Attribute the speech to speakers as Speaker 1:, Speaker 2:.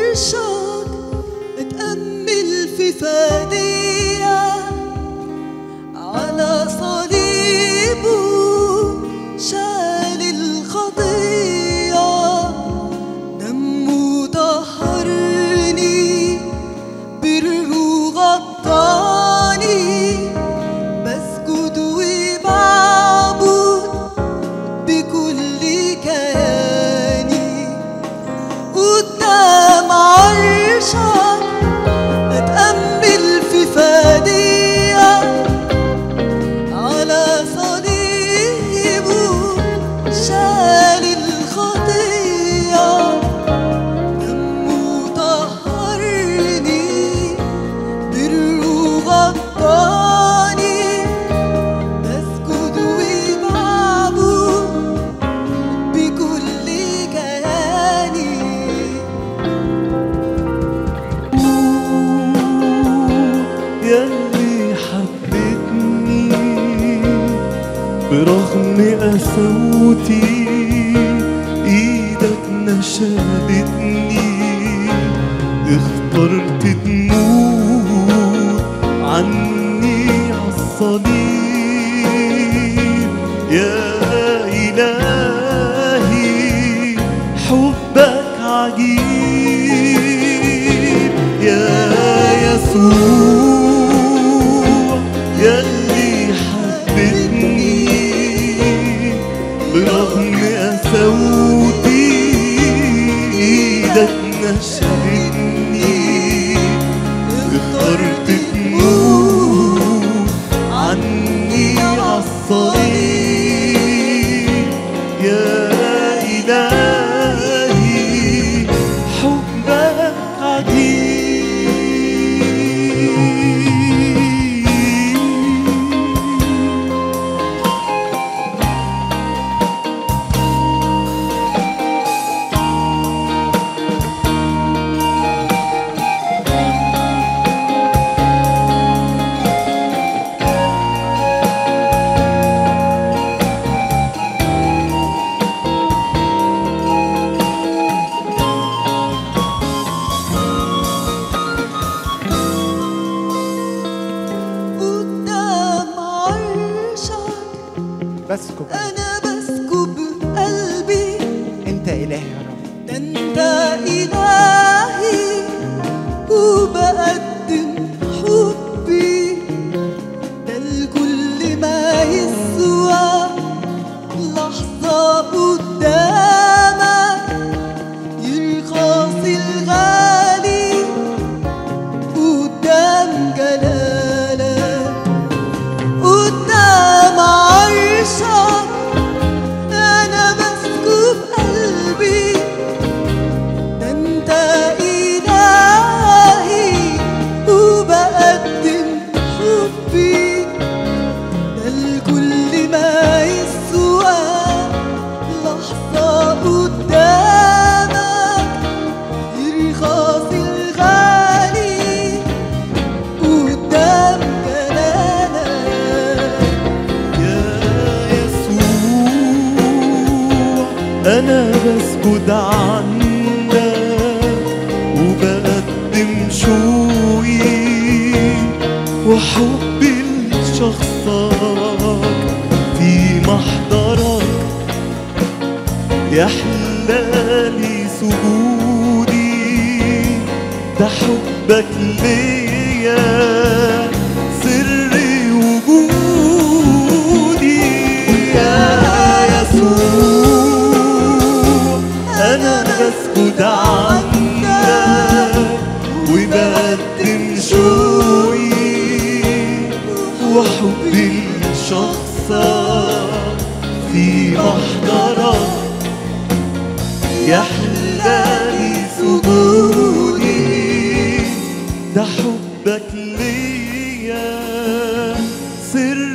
Speaker 1: عرشك اتأمل في فدية على صليبه شال الخطية دمه طهرني بره غطاني بسجد وبعبد بكل كياني قدام عرشك اتأمل في فدية على صليبه شال الخطية دمه طهرني بره غطاني بسجد وبعبد بكل كياني
Speaker 2: يلي حبتني برغم قسوتي ايدك نشدتني اخترت تموت عني عالصليب يا إلهي حبك عجيب يا يسوع يلي حبتني برغم قسوتي ايدك نشرتني اخترت تموت عني عالصليب يا إلهي حبك عجيب
Speaker 1: قدام عرشك
Speaker 3: بسكب
Speaker 1: أنا بسكب قلبي
Speaker 3: انت الهي يا رب
Speaker 1: ده أنت إلهي وبقدم حبي ده الكل ما يسوى لحظة قدامك يرخص الغالي قدام جلالك قدام عرشك أنا بسكب قلبي ده أنت إلهي وبقدم حبي ده الكل ما يسوى لحظة قدامك يرخص الغالي قدام جلالك
Speaker 2: يا يسوع أنا بسجد عندك وبقدم شوقي وحبي لشخصك في محضرك يحلالي سجودي ده حبك ليا سر وجودي يا يسوع أنا بسجد عندك وبقدم شوقي وحبي لشخصك في محضرك يحلالي سجودي ده حبك ليا سر